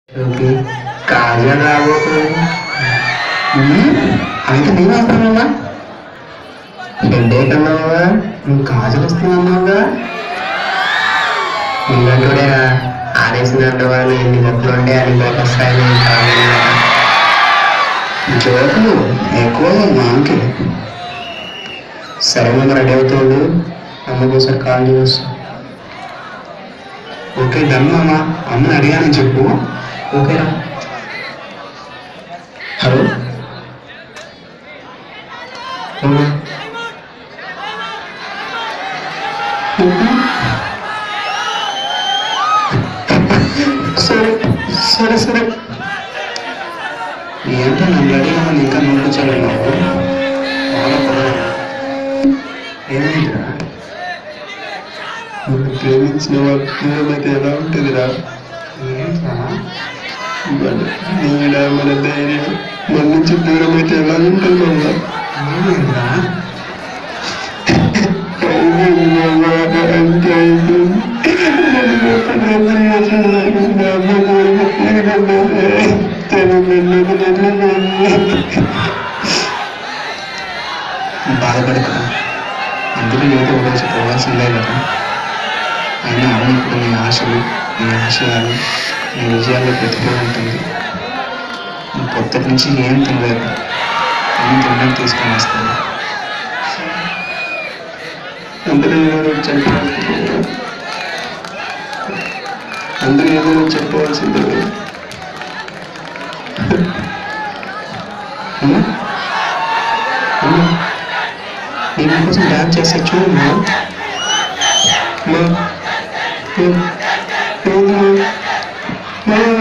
Okay Kajal రాబోతుంది అయితే నేను వస్తానమ్మా హెడ్ఏక్ అన్నావుగా నువ్వు కాజల్ వస్తున్నావుగా నీకంటూడేరా ఆడేసినట్టు వాళ్ళు ఎన్ని జట్లు ఉంటే అది వస్తాయని జోకులు ఎక్కువ మాకి సరే మేము రెడీ అవుతాడు అమ్మకు ఒకసారి కాల్ చేస్తాం ఓకే డన్ అమ్మా అమ్మని అడిగానని చెప్పు ఓకేరా హలో ఎవరు? సరే సరే సరే ఏంటో నన్ను అడిగినా ఇంకా నోటించాలి నువ్వు ఏమైందిరా నువ్వు ప్రేమించిన వాళ్ళకి ఎలా ఉంటుందిరా ఏంట్రా నీడ మన ధైర్యం మన నుంచి దూరం అయితే ఎలా ఉంటుంది మళ్ళా ఏమైందిరా అంతే బాధపడక అందులో ఏదో ఒకటి పోవాల్సిందే కదా అయినా అవును ఇప్పుడు నీ ఆశలు నీ ఆశయాలు నీ విజయాల్లో బ్రతికే ఉంటుంది నువ్వు పొద్దుటి నుంచి ఏం తినలేదు ఏం తినడానికి తీసుకొని వస్తాను అందరూ ఏదో చెప్పాల్సిందే అందరూ ఏదో చెప్పవలసిందే అమ్మా? అమ్మా? నేను కోసం డాన్స్ చేస్తే చూడు మా మా మా మా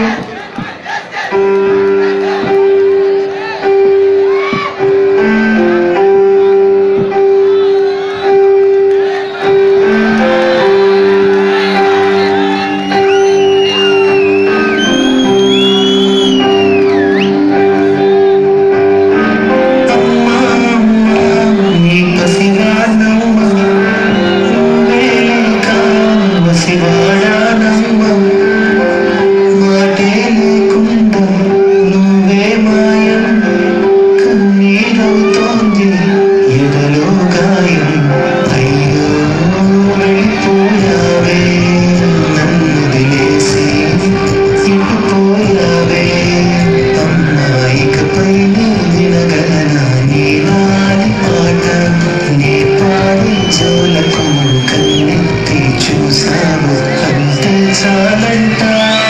ఇకపై వినగలనా నీ వారి పాట నీ పాడి జోలకు కన్నెత్తి చూసావు అంతే చాలంట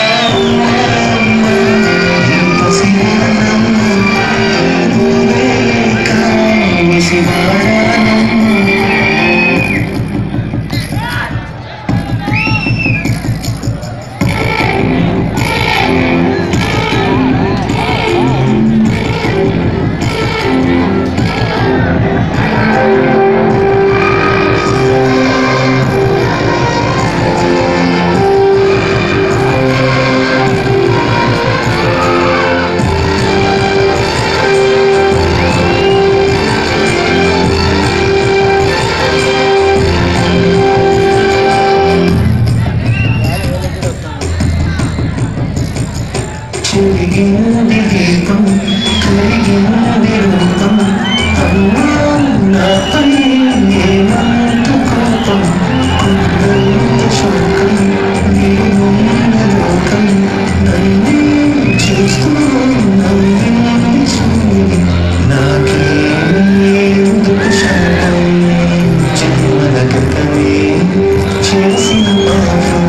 ఈ పసివానం నువ్వే లేక విసివాడానం చిరిగినది దీపం కరిగినది రూపం అన్నా నాపై ఏమంత కోపం కుర్రంత శోకం నీవున్న లోకం నన్నే చూస్తూ నవ్వింది చూడి నాకే ఎందుకు శాపం జన్మల గతమే చేసిన పాపం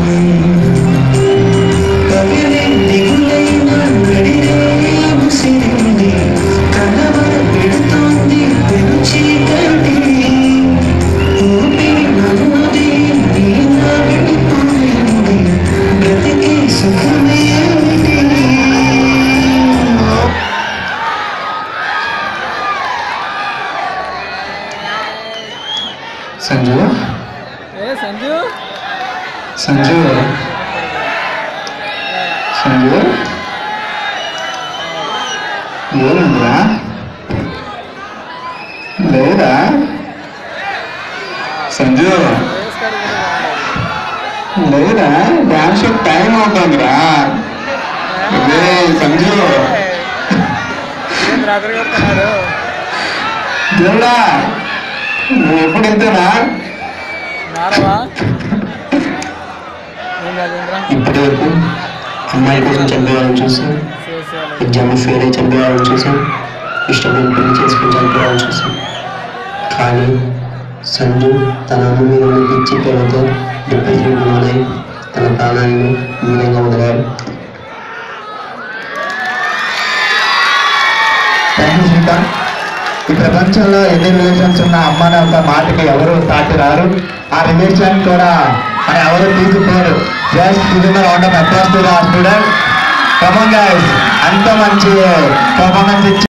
కవినే దిగులైన నడిరే ముసిరింది కలవర పెడుతోంది పెను చీకటి ఊపిరి నన్నది నీ నా విడిపోయింది బ్రతికే సుఖమేమిటి సంజు ఏ సంజు సంజు సంజు ఏముందిరా లేదా సంజు వేస్తాడు కూడా బాగుంది. లేదా డాన్స్ షో టైం అవుతుందిరా సంజు ఏంది రాత్రి కొడుతున్నాడు దేవుడా నువ్వు ఎప్పుడు ఇంతేనా మారవా ఏం కాదేంద్రా ఇప్పటి వరకు అమ్మాయి కోసం చంపేవాళ్ళని చూసాం చేసేయాలి ఎగ్జామ్ ఫెయిల్ అయి చంపేవాళ్ళని చూసాం ఇష్టమైన పెళ్లి చేసుకుని చంపేవాళ్ళని చూసాం కానీ సంజు తన అమ్మ మీద ఉన్న పిచ్చి ప్రేమతో డిప్రెషన్ మొదలై తన ప్రాణాన్ని మీనంగా వదిలాడు థ్యాంక్ యూ శ్రీకాంత్ ఈ ప్రపంచంలో ఎన్ని రిలేషన్స్ ఉన్న అమ్మ అనే ఒక మాటకి ఎవరు సాటి రారు ఆ రిలేషన్ కూడా అని ఎవరు తీసుకోరు just giving round of applause to the student come on guys అంత మంచి పర్ఫార్మెన్స్ ఇచ్చి